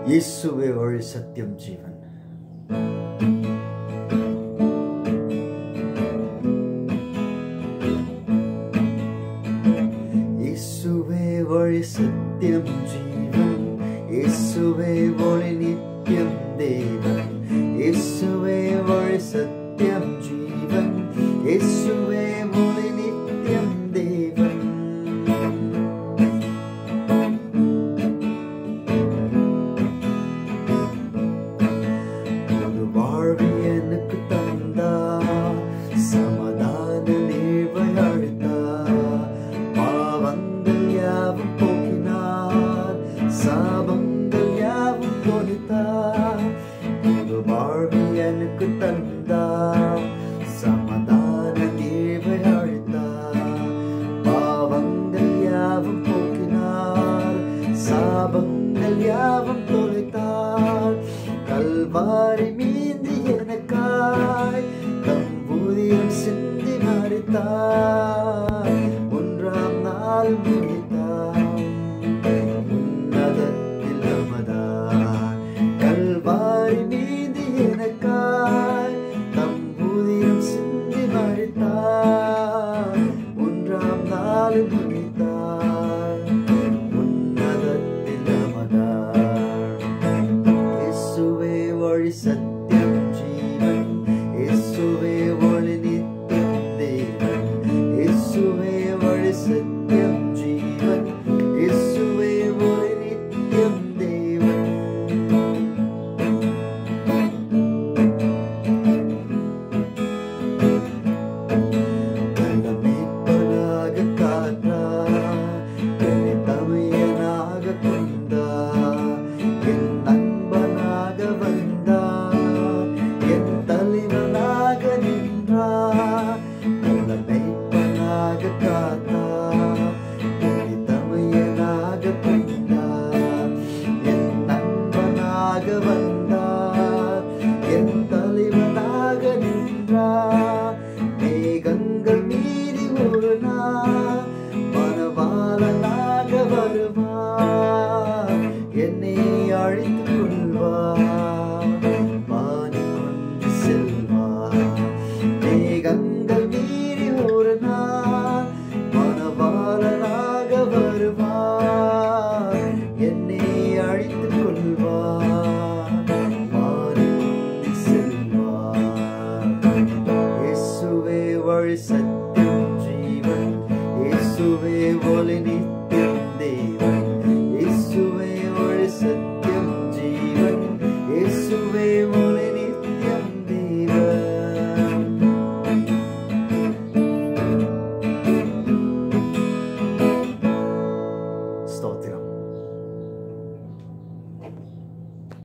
இயேசுவே வழி சத்தியம் ஜீவன் இயேசுவே வழி சத்தியம் ஜீவன் இயேசுவே ஒளி நித்தியம் தேவன் இயேசுவே வழி சத்தியம் ஜீவன் இயேசுவே ஒளி நித்தியம் தேவன் ஒரு வாழ்வு எனக்கு தந்தா சமாதான நீர்வை அழுத்தா பாவங்கள் யாவும் போக்கினார் சாபங்கள் யாவும் கொடுத்தார் ஒரு வாழ்வு எனக்கு தந்தா சமாதான நீர்வை அழுத்தா பாவங்கள் யாவும் போக்கினார் சாபங்கள் யாவும் தொலைத்தார் கல்வாரி